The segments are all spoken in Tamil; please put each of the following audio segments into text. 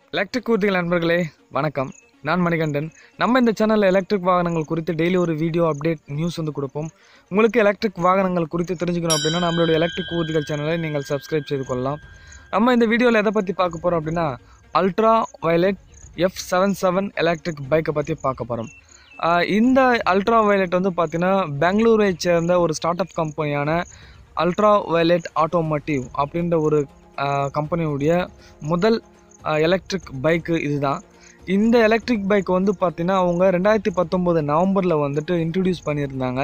எலக்ட்ரிக் ஊர்திகள் நண்பர்களே வணக்கம் நான் மணிகண்டன் நம்ம இந்த சேனலில் எலக்ட்ரிக் வாகனங்கள் குறித்து டெய்லி ஒரு வீடியோ அப்டேட் நியூஸ் வந்து கொடுப்போம் உங்களுக்கு எலக்ட்ரிக் வாகனங்கள் குறித்து தெரிஞ்சுக்கணும் அப்படின்னா நம்மளுடைய எலக்ட்ரிக் ஊர்திகள் சேனலை நீங்கள் சப்ஸ்கிரைப் செய்து கொள்ளலாம் நம்ம இந்த வீடியோவில் எதை பற்றி பார்க்க போகிறோம் அப்படின்னா Ultraviolette F seven seven electric பைக்கை பற்றி பார்க்க போகிறோம் இந்த அல்ட்ரா வயலட் வந்து பார்த்தீங்கன்னா பெங்களூரை சேர்ந்த ஒரு ஸ்டார்ட் அப் கம்பெனியான அல்ட்ரா வயலட் ஆட்டோமோட்டிவ் அப்படின்ற ஒரு கம்பெனியுடைய முதல் எலக்ட்ரிக் பைக்கு இதுதான் இந்த எலக்ட்ரிக் பைக் வந்து பார்த்தீங்கன்னா அவங்க ரெண்டாயிரத்தி பத்தொம்போது நவம்பரில் வந்துட்டு இன்ட்ரடியூஸ் பண்ணியிருந்தாங்க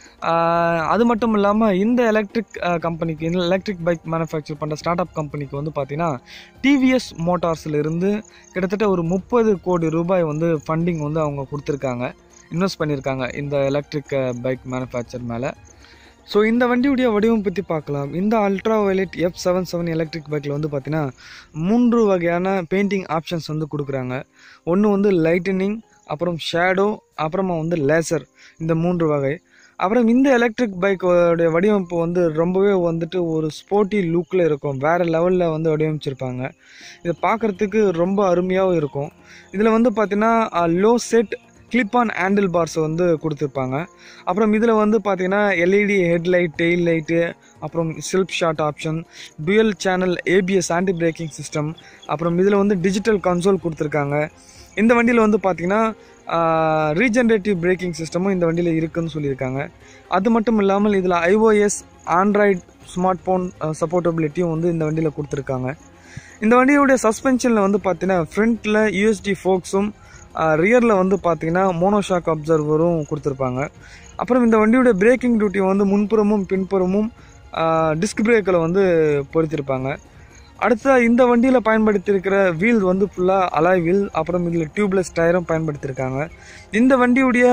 ஆஹ் அது மட்டும் இல்லாமல் இந்த எலக்ட்ரிக் கம்பெனிக்கு இந்த எலக்ட்ரிக் பைக் மேனுஃபேக்சர் பண்ணுற ஸ்டார்ட் அப் கம்பெனிக்கு வந்து பார்த்தீங்கன்னா டிவிஎஸ் மோட்டார்ஸில் இருந்து கிட்டத்தட்ட ஒரு முப்பது கோடி ரூபாய் வந்து ஃபண்டிங் வந்து அவங்க கொடுத்துருக்காங்க இன்வெஸ்ட் பண்ணியிருக்காங்க இந்த எலக்ட்ரிக் பைக் மேனுஃபேக்சர் மேலே ஸோ இந்த வண்டியுடைய வடிவம் பற்றி பார்க்கலாம் இந்த Ultraviolette F seven seven electric பைக்கில் வந்து பார்த்தீங்கன்னா மூன்று வகையான பெயிண்டிங் ஆப்ஷன்ஸ் வந்து கொடுக்குறாங்க ஒன்று வந்து லைட்டனிங் அப்புறம் ஷேடோ அப்புறமா வந்து லேசர் இந்த மூன்று வகை அப்புறம் இந்த எலக்ட்ரிக் பைக்கோடைய வடிவமைப்பு வந்து ரொம்பவே வந்துட்டு ஒரு ஸ்போர்ட்டி லுக்கில் இருக்கும் வேறு லெவலில் வந்து வடிவமைச்சிருப்பாங்க இதை பார்க்குறதுக்கு ரொம்ப அருமையாகவும் இருக்கும் இதில் வந்து பார்த்தீங்கன்னா low set clip on handlebars வந்து கொடுத்துருப்பாங்க அப்புறம் இதில் வந்து பார்த்தீங்கன்னா எல்இடி ஹெட்லைட் டெயில் லைட்டு அப்புறம் self shot option dual channel ABS anti braking system அப்புறம் இதில் வந்து டிஜிட்டல் கன்சோல் கொடுத்துருக்காங்க இந்த வண்டியில் வந்து பார்த்தீங்கன்னா ரீஜென்ரேட்டிவ் பிரேக்கிங் சிஸ்டமும் இந்த வண்டியில் இருக்குன்னு சொல்லியிருக்காங்க அது மட்டும் இல்லாமல் இதில் ஐஓஎஸ் ஆண்ட்ராய்ட் ஸ்மார்ட் ஃபோன் சப்போர்ட்டபிலிட்டியும் வந்து இந்த வண்டியில் கொடுத்துருக்காங்க இந்த வண்டியோடைய சஸ்பென்ஷனில் வந்து பார்த்தீங்கன்னா ஃப்ரண்ட்டில் யூஎஸ்டி ஃபோக்ஸும் ரியரில் வந்து பார்த்தீங்கன்னா மோனோஷாக் அப்சர்வரும் கொடுத்துருப்பாங்க அப்புறம் இந்த வண்டியோட பிரேக்கிங் டியூட்டி வந்து முன்புறமும் பின்புறமும் டிஸ்க் பிரேக்கில் வந்து பொருத்திருப்பாங்க அடுத்த இந்த வண்டியில் பயன்படுத்தியிருக்கிற வீல் வந்து ஃபுல்லாக அலாய் வீல் அப்புறம் இதில் டியூப்லெஸ் டயரும் பயன்படுத்தியிருக்காங்க இந்த வண்டியுடைய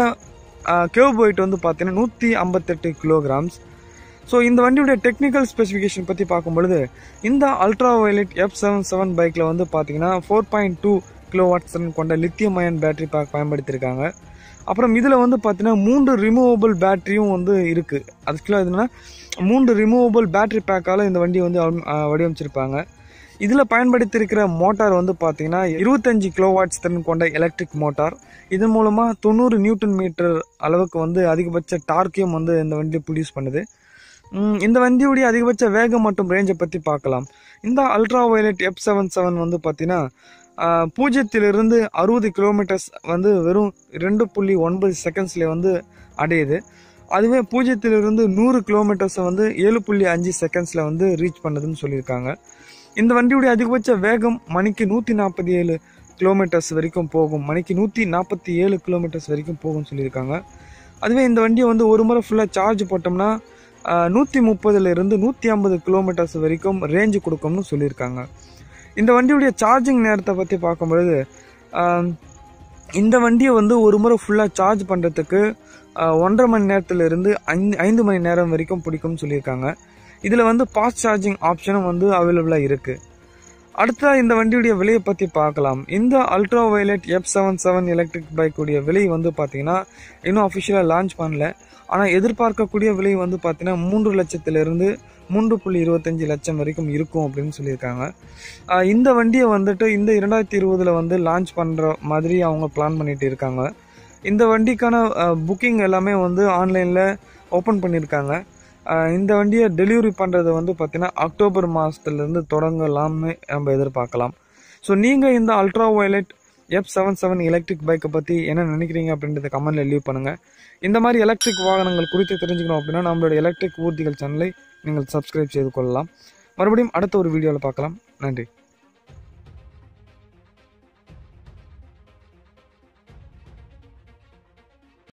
கேவ் போயிட் வந்து பார்த்தீங்கன்னா நூற்றி ஐம்பத்தெட்டு கிலோகிராம்ஸ் ஸோ இந்த வண்டியுடைய டெக்னிக்கல் ஸ்பெசிஃபிகேஷன் பற்றி பார்க்கும் பொழுது இந்த Ultraviolette F seven seven பைக்கில் வந்து பார்த்தீங்கன்னா four point two kilowatts கொண்ட லித்தியம் அயன் பேட்டரி பேக் பயன்படுத்தியிருக்காங்க அப்புறம் இதில் வந்து பார்த்தீங்கன்னா மூன்று ரிமூவபிள் பேட்டரியும் வந்து இருக்குது அதுக்குள்ள எதுனா மூன்று ரிமூவபிள் பேட்டரி பேக்கால் இந்த வண்டியை வந்து வடிவமைச்சிருப்பாங்க இதில் பயன்படுத்தியிருக்கிற மோட்டார் வந்து பார்த்தீங்கன்னா இருபத்தஞ்சி கிலோ வாட்ஸ் திறன் கொண்ட எலக்ட்ரிக் மோட்டார் இதன் மூலமாக தொண்ணூறு நியூட்டன் மீட்டர் அளவுக்கு வந்து அதிகபட்ச டார்க்கையும் வந்து இந்த வண்டி ப்ரொடியூஸ் பண்ணுது இந்த வண்டியுடைய அதிகபட்ச வேகம் மற்றும் ரேஞ்சை பற்றி பார்க்கலாம் இந்த Ultraviolette F seven seven வந்து பார்த்தீங்கன்னா பூஜ்ஜியத்திலிருந்து அறுபது கிலோமீட்டர்ஸ் வந்து வெறும் ரெண்டு புள்ளி ஒன்பது செகண்ட்ஸில் வந்து அடையுது அதுவே பூஜ்ஜியத்திலிருந்து நூறு கிலோமீட்டர்ஸை வந்து ஏழு புள்ளி அஞ்சு செகண்ட்ஸில் வந்து ரீச் பண்ணுதுன்னு சொல்லியிருக்காங்க இந்த வண்டியுடைய அதிகபட்ச வேகம் மணிக்கு நூற்றி நாற்பத்தி ஏழு கிலோமீட்டர்ஸ் வரைக்கும் போகும் மணிக்கு நூற்றி நாற்பத்தி ஏழு கிலோமீட்டர்ஸ் வரைக்கும் போகும்னு சொல்லியிருக்காங்க அதுவே இந்த வண்டியை வந்து ஒரு முறை ஃபுல்லாக சார்ஜ் போட்டோம்னா நூற்றி முப்பதுலேருந்து நூற்றி ஐம்பது கிலோமீட்டர்ஸ் வரைக்கும் ரேஞ்சு கொடுக்கும்னு சொல்லியிருக்காங்க இந்த வண்டியுடைய சார்ஜிங் நேரத்தை பற்றி பார்க்கும்பொழுது இந்த வண்டியை வந்து ஒரு முறை ஃபுல்லாக சார்ஜ் பண்ணுறதுக்கு ஒன்றரை மணி நேரத்துலேருந்து ஐந்து ஐந்து மணி நேரம் வரைக்கும் பிடிக்கும்னு சொல்லியிருக்காங்க இதில் வந்து ஃபாஸ்ட் சார்ஜிங் ஆப்ஷனும் வந்து அவைலபிளாக இருக்குது அடுத்த இந்த வண்டியுடைய விலையை பற்றி பார்க்கலாம் இந்த Ultraviolette F seven seven electric பைக்குடைய விலை வந்து பார்த்தீங்கன்னா இன்னும் அஃபிஷியலாக லான்ச் பண்ணல ஆனால் எதிர்பார்க்கக்கூடிய விலை வந்து பார்த்தீங்கன்னா மூன்று லட்சத்திலிருந்து மூன்று புள்ளி இருபத்தஞ்சி லட்சம் வரைக்கும் இருக்கும் அப்படின்னு சொல்லியிருக்காங்க இந்த வண்டியை வந்துட்டு இந்த இரண்டாயிரத்தி இருபதில் வந்து லான்ச் பண்ணுற மாதிரி அவங்க பிளான் பண்ணிட்டு இருக்காங்க இந்த வண்டிக்கான புக்கிங் எல்லாமே வந்து ஆன்லைனில் ஓப்பன் பண்ணியிருக்காங்க இந்த வண்டியை டெலிவரி பண்ணுறது வந்து பார்த்திங்கன்னா அக்டோபர் மாதத்துலேருந்து தொடங்கலாம்னு நம்ம எதிர்பார்க்கலாம் ஸோ நீங்கள் இந்த Ultraviolette F seven seven electric பைக்கை பற்றி என்ன நினைக்கிறீங்க அப்படின்றத கமெண்ட்டில் லீவ் பண்ணுங்கள் இந்த மாதிரி எலக்ட்ரிக் வாகனங்கள் குறித்து தெரிஞ்சுக்கணும் அப்படின்னா நம்மளோட எலக்ட்ரிக் ஊர்திகள் சேனலை நீங்கள் சப்ஸ்கிரைப் செய்து கொள்ளலாம் மறுபடியும் அடுத்த ஒரு வீடியோவில் பார்க்கலாம் நன்றி